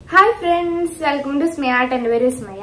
Hi friends welcome to സ്മയാട്ട് എൻ്റെ പേര് സ്മയ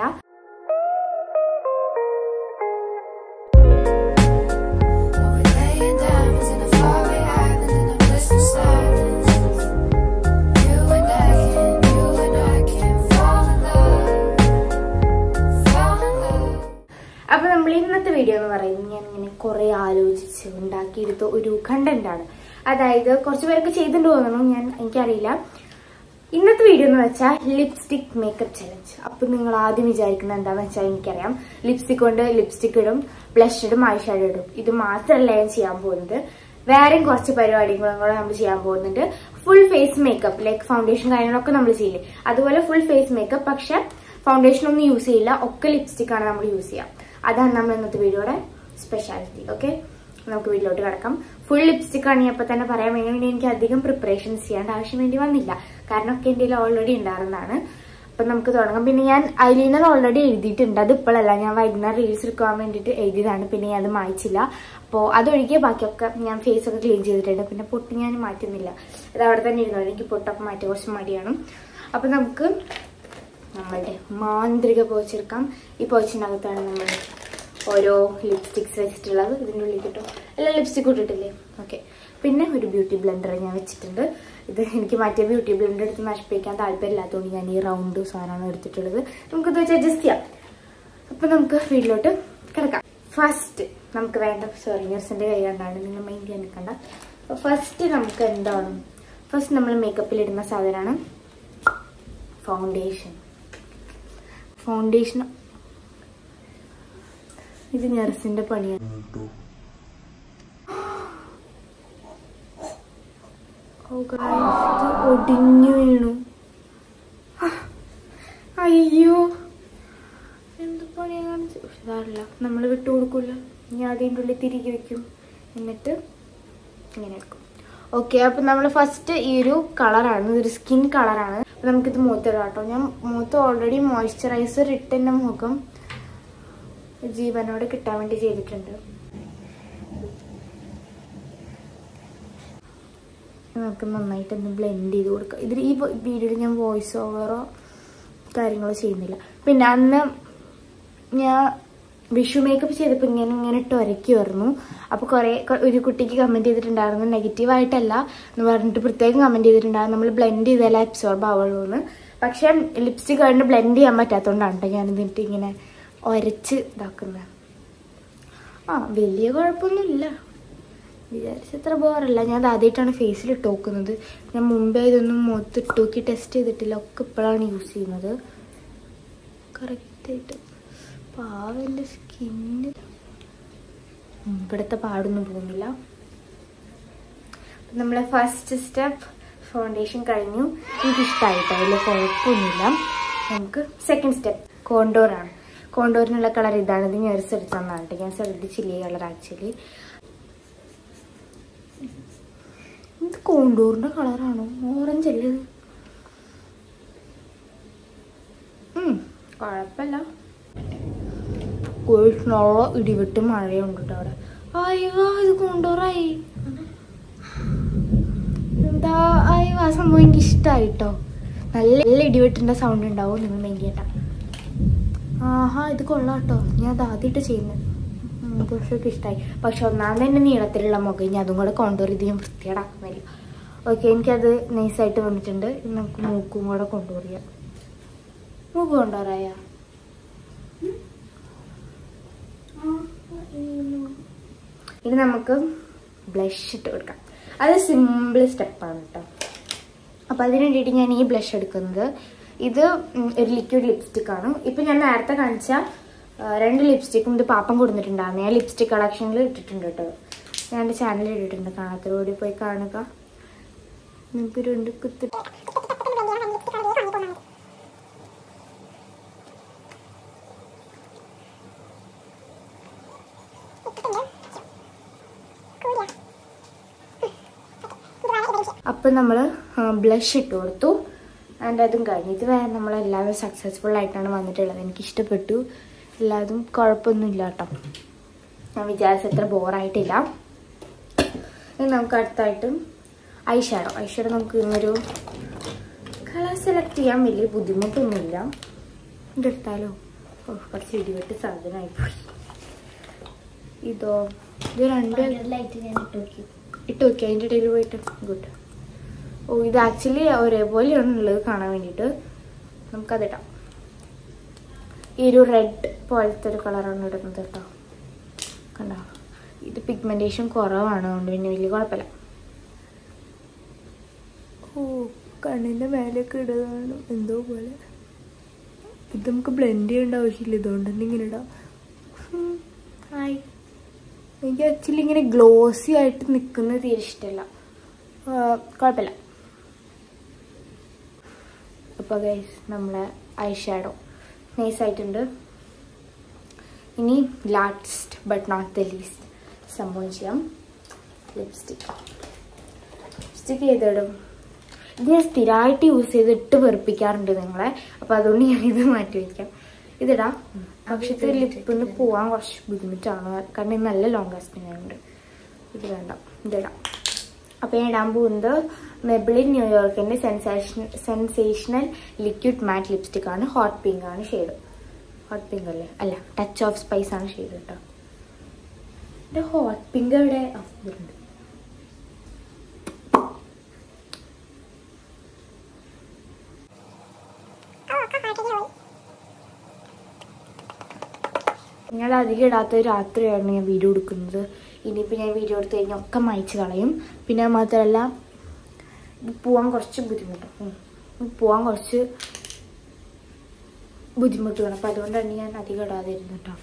We're laying diamonds in a faraway island in a bliss of silence. You and I can, you and I can fall in love, fall in love. അപ്പോൾ നമ്മൾ ഇന്നത്തെ video എന്ന് പറയുന്നത് ഞാൻ ഇങ്ങനെ കുറേ ആലോചിച്ച് ഉണ്ടാക്കിയെടുത്ത ഒരു കണ്ടന്റ് ആണ് അതായത് കുറച്ച് പേരൊക്കെ ചെയ്തിട്ട് തോന്നണം ഞാൻ എനിക്കറിയില്ല ഇന്നത്തെ വീഡിയോ എന്ന് വെച്ചാൽ ലിപ്സ്റ്റിക് മേക്കപ്പ് ചലഞ്ച് അപ്പം നിങ്ങൾ ആദ്യം വിചാരിക്കുന്നത് എന്താണെന്ന് വെച്ചാൽ എനിക്കറിയാം ലിപ്സ്റ്റിക് കൊണ്ട് ലിപ്സ്റ്റിക് ഇടും ബ്ലഷ് ഇടും ഐഷാഡോ ഇടും ഇത് മാത്രമല്ല ഞാൻ ചെയ്യാൻ പോകുന്നത് വേറെയും കുറച്ച് പരിപാടികളും കൂടെ നമ്മൾ ചെയ്യാൻ പോകുന്നുണ്ട് full face makeup like foundation കാര്യങ്ങളൊക്കെ നമ്മൾ ചെയ്യില്ലേ അതുപോലെ ഫുൾ ഫേസ് മേക്കപ്പ് പക്ഷെ ഫൗണ്ടേഷൻ ഒന്നും യൂസ് ചെയ്യില്ല ഒക്കെ ലിപ്സ്റ്റിക് ആണ് നമ്മൾ യൂസ് ചെയ്യുക അതാണ് നമ്മൾ ഇന്നത്തെ വീഡിയോയുടെ സ്പെഷ്യാലിറ്റി ഓക്കെ നമുക്ക് വീട്ടിലോട്ട് കിടക്കാം ഫുൾ ലിപ്സ്റ്റിക് ആണ് അപ്പൊ തന്നെ പറയാൻ വേണ്ടി എനിക്ക് അധികം പ്രിപ്പറേഷൻസ് ചെയ്യേണ്ട ആവശ്യം വേണ്ടി വന്നില്ല കാരണം ഒക്കെ എൻ്റെ ഓൾറെഡി ഉണ്ടായിരുന്നതാണ് അപ്പൊ നമുക്ക് തുടങ്ങാം പിന്നെ ഞാൻ ഐലൈനർ ഓൾറെഡി എഴുതിയിട്ടുണ്ട് അത് ഇപ്പോഴല്ല ഞാൻ വൈകുന്നേരം റീൽസ് എടുക്കാൻ വേണ്ടിയിട്ട് എഴുതിയതാണ് പിന്നെ ഞാൻ അത് മായ്ച്ചില്ല അപ്പോൾ അതൊഴികെ ബാക്കിയൊക്കെ ഞാൻ ഫേസ് ഒക്കെ ക്ലീൻ ചെയ്തിട്ടുണ്ട് പിന്നെ പൊട്ട് ഞാൻ മാറ്റുന്നില്ല അത് അവിടെ തന്നെ ഇരുന്നു എനിക്ക് പൊട്ടൊക്കെ മാറ്റി കുറച്ച് മടിയാണ് അപ്പൊ നമുക്ക് നമ്മളുടെ മാന്ത്രിക പോച്ചെടുക്കാം ഈ പോച്ചിനകത്താണ് നമ്മൾ ഓരോ ലിപ്സ്റ്റിക്സ് വെച്ചിട്ടുള്ളത് ഇതിൻ്റെ ഉള്ളിൽ കിട്ടും എല്ലാ ലിപ്സ്റ്റിക്കും ഇട്ടിട്ടില്ലേ ഓക്കെ പിന്നെ ഒരു ബ്യൂട്ടി ബ്ലെൻഡർ ഞാൻ വെച്ചിട്ടുണ്ട് ഇത് എനിക്ക് മറ്റേ ബ്യൂട്ടി ബ്ലെൻഡർ എടുത്ത് നശിപ്പിക്കാൻ താല്പര്യമില്ലാത്തതുകൊണ്ട് ഞാൻ ഈ റൗണ്ട് സാധനമാണ് എടുത്തിട്ടുള്ളത് നമുക്കിത് വെച്ച് അഡ്ജസ്റ്റ് ചെയ്യാം അപ്പം നമുക്ക് വീട്ടിലോട്ട് കിടക്കാം ഫസ്റ്റ് നമുക്ക് വേണ്ട സോറി നഴ്സിൻ്റെ കൈ കണ്ടാണ് നിങ്ങൾ മൈൻഡ് ചെയ്യാൻ നിൽക്കണ്ട അപ്പോൾ ഫസ്റ്റ് നമുക്ക് എന്താണ് ഫസ്റ്റ് നമ്മൾ മേക്കപ്പിൽ ഇടുന്ന സാധനമാണ് ഫൗണ്ടേഷൻ ഫൗണ്ടേഷൻ ഇത് നഴ്സിന്റെ പണിയാണ് ഓ guys, ഇത് ഒടിഞ്ഞു വീണു അയ്യോ എന്ത് പണിയാ കാണിച്ചു സാറില്ല നമ്മൾ വിട്ടു കൊടുക്കൂല ഞാൻ അതിൻ്റെ ഉള്ളിൽ തിരികെ വെക്കും എന്നിട്ട് ഇങ്ങനെ എടുക്കും ഓക്കെ അപ്പൊ നമ്മൾ ഫസ്റ്റ് ഈ ഒരു കളറാണ് ഇതൊരു സ്കിൻ കളറാണ് അപ്പൊ നമുക്കിത് മുഖത്തിടാം കേട്ടോ ഞാൻ മുഖത്ത് ഓൾറെഡി മോയ്സ്ചറൈസർ ഇട്ട് എൻ്റെ മുഖം ജീവനോട് കിട്ടാൻ വേണ്ടി ചെയ്തിട്ടുണ്ട് നമുക്ക് നന്നായിട്ട് ഒന്ന് ബ്ലെൻഡ് ചെയ്ത് കൊടുക്കാം ഇതിൽ ഈ വീഡിയോയിൽ ഞാൻ വോയിസ് ഓവറോ കാര്യങ്ങളോ ചെയ്യുന്നില്ല പിന്നെ അന്ന് ഞാൻ വിഷു മേക്കപ്പ് ചെയ്തപ്പോൾ ഇങ്ങനെ ഇങ്ങനെ ഇട്ട് ഉരയ്ക്കുമായിരുന്നു അപ്പോൾ കുറേ ഒരു കുട്ടിക്ക് കമൻറ്റ് ചെയ്തിട്ടുണ്ടായിരുന്നു നെഗറ്റീവായിട്ടല്ല എന്ന് പറഞ്ഞിട്ട് പ്രത്യേകം കമൻറ്റ് ചെയ്തിട്ടുണ്ടായിരുന്നു നമ്മൾ ബ്ലെൻഡ് ചെയ്താലേ അബ്സോർബ് ആവുള്ളൂ എന്ന് പക്ഷേ ലിപ്സ്റ്റിക് കണ്ട് ബ്ലെൻഡ് ചെയ്യാൻ പറ്റാത്തതുകൊണ്ടാണ് കേട്ടോ ഞാൻ എന്നിട്ട് ഇങ്ങനെ ഉരച്ച് ഇതാക്കുന്നത് ആ വലിയ കുഴപ്പമൊന്നുമില്ല വിചാരിച്ചത്ര ബോറല്ല ഞാൻ അത് ആദ്യമായിട്ടാണ് ഫേസിൽ ഇട്ട് നോക്കുന്നത് ഞാൻ മുമ്പേ ഇതൊന്നും മുഖത്ത് ഇട്ട് നോക്കി ടെസ്റ്റ് ചെയ്തിട്ടില്ല ഒക്കെ ഇപ്പോഴാണ് യൂസ് ചെയ്യുന്നത് കറക്റ്റായിട്ട് പാവൻ്റെ സ്കിന്നിൽ ഇവിടുത്തെ പാടൊന്നും പോകുന്നില്ല നമ്മളെ ഫസ്റ്റ് സ്റ്റെപ്പ് ഫൗണ്ടേഷൻ കഴിഞ്ഞു എനിക്കിഷ്ടമായിട്ടോ അതിൽ കുഴപ്പമൊന്നുമില്ല നമുക്ക് സെക്കൻഡ് സ്റ്റെപ്പ് കോണ്ടോറാണ് കോണ്ടോറിനുള്ള കളർ ഇതാണ് ഇത് ഞാൻ എടുത്ത് തന്നാണ് കേട്ടോ ഞാൻ ശ്രദ്ധിച്ചില്ല ഈ കളർ ആക്ച്വലി ഇത് കോണ്ടൂറിന്റെ കളറാണോ ഓറഞ്ച് അല്ലേ ഇത് ഉം, കുഴപ്പമില്ല നല്ല ഇടിവിട്ട് മഴയുണ്ട് കേട്ടോ അവിടെ അയ്യോ ഇത് കോണ്ടൂറായി എന്താ അയ്യോ ആ സംഭവം എനിക്ക് ഇഷ്ടമായി കേട്ടോ നല്ല നല്ല ഇടിവെട്ടിന്റെ സൗണ്ട് ഉണ്ടാവും നിങ്ങൾ മെയിൻ ചെയ്യണ്ട ആഹാ ഇത് കൊള്ളാം കേട്ടോ ഞാൻ അത് ആദ്യമായിട്ട് ചെയ്യുന്നത് കുറച്ചൊക്കെ ഇഷ്ടമായി പക്ഷെ ഒന്നാമത് തന്നെ നീളത്തിലുള്ള മുഖം ഇനി അതും കൂടെ കൊണ്ടുവരും ഇത് ഞാൻ വൃത്തിയേടാക്കുന്നില്ല ഓക്കെ എനിക്കത് നൈസായിട്ട് വന്നിട്ടുണ്ട് ഇനി നമുക്ക് മൂക്കും കൂടെ കൊണ്ടുവരിക മൂക്ക് കൊണ്ടുവരായ ഇനി നമുക്ക് ബ്ലഷ് ഇട്ട് കൊടുക്കാം അത് സിമ്പിൾ സ്റ്റെപ്പാണ് കേട്ടോ അപ്പോൾ അതിന് വേണ്ടിയിട്ട് ഞാൻ ഈ ബ്ലഷ് എടുക്കുന്നത് ഇത് ഉം, ഒരു ലിക്വിഡ് ലിപ്സ്റ്റിക് ആണ് ഇപ്പം ഞാൻ നേരത്തെ കാണിച്ച ആ, രണ്ട് ലിപ്സ്റ്റിക്കും ഇത് പാപ്പം കൊടുത്തിട്ടുണ്ടായിരുന്നു ഞാൻ ലിപ്സ്റ്റിക് കളക്ഷനിൽ ഇട്ടിട്ടുണ്ട് കേട്ടോ ഞാൻ എൻ്റെ ചാനലിൽ ഇട്ടിട്ടുണ്ട് കാണാത്തവരോട് പോയി കാണുക നിങ്ങൾക്ക് രണ്ട് കുത്തി അപ്പം നമ്മൾ ബ്ലഷ് ഇട്ട് കൊടുത്തു ആൻഡ് അതും കഴിഞ്ഞു ഇത് വേറെ നമ്മളെല്ലാവരും സക്സസ്ഫുൾ ആയിട്ടാണ് വന്നിട്ടുള്ളത് എനിക്ക് ഇഷ്ടപ്പെട്ടു എല്ലാതും കുഴപ്പമൊന്നുമില്ല കേട്ടോ ഞാൻ വിചാരിച്ചത്ര ബോറായിട്ടില്ല ഇനി നമുക്ക് അടുത്തായിട്ട് ഐ ഷാഡോ ഐ ഷാഡോ നമുക്ക് ഇന്നൊരു കളർ സെലക്ട് ചെയ്യാൻ വലിയ ബുദ്ധിമുട്ടൊന്നുമില്ല ഇതെടുത്താലോ ഓ കുറച്ച് ഇടിവെട്ട് സാധനമായിപ്പോയി ഇതോ ഇത് രണ്ട് ലൈറ്റ് ഞാൻ ഇട്ട് നോക്കി ഇട്ട് നോക്കി അതിൻ്റെ ഇടയിൽ പോയിട്ട് ഗുഡ് ഓ ഇത് ആക്ച്വലി ഒരേപോലെയാണ് ഉള്ളത് കാണാൻ വേണ്ടിയിട്ട് നമുക്കതിടാം ഈ ഒരു റെഡ് പോലത്തെ ഒരു കളറാണ് ഇടുന്നത് കേട്ടോ കണ്ടോ ഇത് പിഗ്മെന്റേഷൻ കുറവാണ് അതുകൊണ്ട് പിന്നെ വലിയ കുഴപ്പമില്ല ഓ കണ്ണിൻ്റെ മേലെയൊക്കെ ഇടുകയാണ് എന്തോ പോലെ ഇത് നമുക്ക് ബ്ലെൻഡ് ചെയ്യേണ്ട ആവശ്യമില്ല ഇതുകൊണ്ട് തന്നെ ഇങ്ങനെ ഇടാം ഉം, ഹായ് എനിക്ക് ആക്ച്വലി ഇങ്ങനെ ഗ്ലോസി ആയിട്ട് നിൽക്കുന്നത് തീരെ ഇഷ്ടമല്ല ആ, കുഴപ്പമില്ല അപ്പോൾ ഗൈസ് നമ്മളെ ഐ ഷാഡോ നൈസായിട്ടുണ്ട് ഇനി last but not the least സംഭവം ചെയ്യാം ലിപ്സ്റ്റിക് ലിപ്സ്റ്റിക്ക് ചെയ്തിടും ഇത് ഞാൻ സ്ഥിരമായിട്ട് യൂസ് ചെയ്ത് ഇട്ട് വെറുപ്പിക്കാറുണ്ട് നിങ്ങളെ അപ്പോൾ അതുകൊണ്ട് ഞാൻ ഇത് മാറ്റി വയ്ക്കാം ഇതിടാം പക്ഷെ ഇത് ലിപ്പിന്ന് പോവാൻ കുറച്ച് ബുദ്ധിമുട്ടാണ് കാരണം ഇത് നല്ല ലോങ് ലാസ്റ്റിംഗ് ആയതുകൊണ്ട് ഇത് വേണ്ട ഇതിടാം അപ്പോൾ ഞാൻ ഇടാൻ പോകുന്നത് മെബിളിൻ ന്യൂയോർക്കിൻ്റെ sensation sensational liquid matte lipstick ആണ് ഹോട്ട് പിങ്ക് ആണ് ഷെയ്ഡ് ഹോട്ട് പിങ്ക് അല്ലേ അല്ല ടച്ച് ഓഫ് സ്പൈസ് ആണ് ഷെയ്ഡ് കേട്ടോ എൻ്റെ ഹോട്ട് പിങ്ക് അവിടെ ഉണ്ട് നിങ്ങൾ അധികം ഇടാത്ത രാത്രിയാണ് ഞാൻ വീഡിയോ എടുക്കുന്നത് ഇനിയിപ്പോൾ ഞാൻ വീഡിയോ എടുത്തു കഴിഞ്ഞാൽ ഒക്കെ മായ്ച്ച് കളയും പിന്നെ അത് മാത്രമല്ല ഇത് പോവാൻ കുറച്ച് ബുദ്ധിമുട്ടും ഉം. ഇത് പോവാൻ കുറച്ച് ബുദ്ധിമുട്ടുമാണ് അപ്പം അതുകൊണ്ടാണ് ഞാൻ അധികം ഇടാതിരുന്നത് കേട്ടോ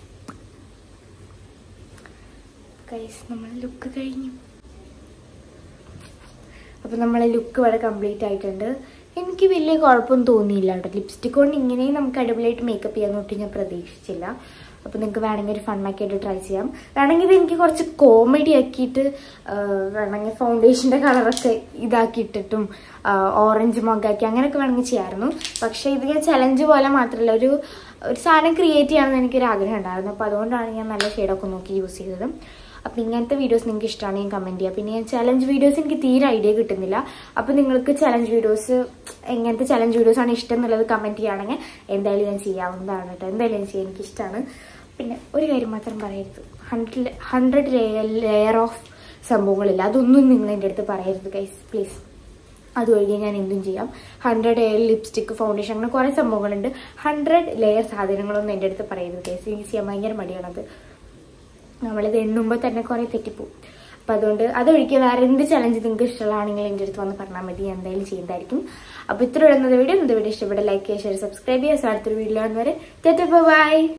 കൈസ് നമ്മൾ ലുക്ക് കഴിഞ്ഞു അപ്പം നമ്മളെ ലുക്ക് ഇവിടെ കംപ്ലീറ്റ് ആയിട്ടുണ്ട് എനിക്ക് വലിയ കുഴപ്പമൊന്നും തോന്നിയില്ല കേട്ടോ ലിപ്സ്റ്റിക് കൊണ്ട് ഇങ്ങനെയും നമുക്ക് അടിപൊളിയായിട്ട് മേക്കപ്പ് ചെയ്യാൻ തൊട്ട് ഞാൻ പ്രതീക്ഷിച്ചില്ല അപ്പോൾ നിങ്ങൾക്ക് വേണമെങ്കിൽ ഒരു ഫണ്ണാക്കിയിട്ട് ട്രൈ ചെയ്യാം വേണമെങ്കിൽ ഇത് എനിക്ക് കുറച്ച് കോമഡി ആക്കിയിട്ട് ആ, വേണമെങ്കിൽ ഫൗണ്ടേഷൻ്റെ കളറൊക്കെ ഇതാക്കിയിട്ടിട്ടും ഓറഞ്ച് മൊഗാക്കി അങ്ങനെയൊക്കെ വേണമെങ്കിൽ ചെയ്യാമായിരുന്നു പക്ഷേ ഇത് ഞാൻ ചലഞ്ച് പോലെ മാത്രമല്ല ഒരു ഒരു സാധനം ക്രിയേറ്റ് ചെയ്യണമെന്ന് എനിക്കൊരു ആഗ്രഹം ഉണ്ടായിരുന്നു അപ്പോൾ അതുകൊണ്ടാണ് ഞാൻ നല്ല ഷെയ്ഡൊക്കെ നോക്കി യൂസ് ചെയ്തത് അപ്പോൾ ഇങ്ങനത്തെ വീഡിയോസ് നിങ്ങൾക്ക് ഇഷ്ടമാണെങ്കിൽ കമൻറ്റ് ചെയ്യുക പിന്നെ ഞാൻ ചലഞ്ച് വീഡിയോസ് എനിക്ക് തീരെ ഐഡിയ കിട്ടുന്നില്ല അപ്പോൾ നിങ്ങൾക്ക് ചലഞ്ച് വീഡിയോസ് എങ്ങനത്തെ ചലഞ്ച് വീഡിയോസ് ആണ് ഇഷ്ടം എന്നുള്ളത് കമൻറ്റ് ചെയ്യുകയാണെങ്കിൽ എന്തായാലും ഞാൻ ചെയ്യാവുന്നതാണ് കേട്ടോ എന്തായാലും ഞാൻ ചെയ്യാൻ എനിക്ക് ഇഷ്ടമാണ് പിന്നെ ഒരു കാര്യം മാത്രം പറയരുത് ഹൺഡ്രഡ് ഹൺഡ്രഡ് ലെയർ ഓഫ് സംഭവങ്ങളില്ല അതൊന്നും നിങ്ങൾ എൻ്റെ അടുത്ത് പറയരുത് ഗൈസ് പ്ലീസ് അതുവഴി ഞാൻ എന്തും ചെയ്യാം ഹൺഡ്രഡ് ലെയർ ലിപ്സ്റ്റിക് ഫൗണ്ടേഷൻ അങ്ങനെ കുറേ സംഭവങ്ങളുണ്ട് ഹൺഡ്രഡ് ലെയർ സാധനങ്ങളൊന്നും എൻ്റെ അടുത്ത് പറയരുത് ഗൈസ് എനിക്ക് ചെയ്യാൻ ഭയങ്കര മടിയാണത് നമ്മളിത് എണ്ണുമ്പോൾ തന്നെ കുറേ തെറ്റിപ്പോവും അപ്പോൾ അതുകൊണ്ട് അതൊഴിക്കുക വേറെ എന്ത് ചലഞ്ച് നിങ്ങൾക്ക് ഇഷ്ടമുള്ളതാണെങ്കിൽ എൻ്റെ അടുത്ത് വന്ന് പറഞ്ഞാൽ മതി ഞാൻ എന്തായാലും ചെയ്യുന്നതായിരിക്കും അപ്പോൾ ഇത്ര ഇടുന്നത് വീഡിയോ ഇന്നത്തെ വീഡിയോ ഇഷ്ടപ്പെട്ട ലൈക്ക് ചെയ്യുക ഷെയർ സബ്സ്ക്രൈബ് ചെയ്യുക സോ അടുത്തൊരു വീഡിയോ കാണുന്നവരെ ബൈ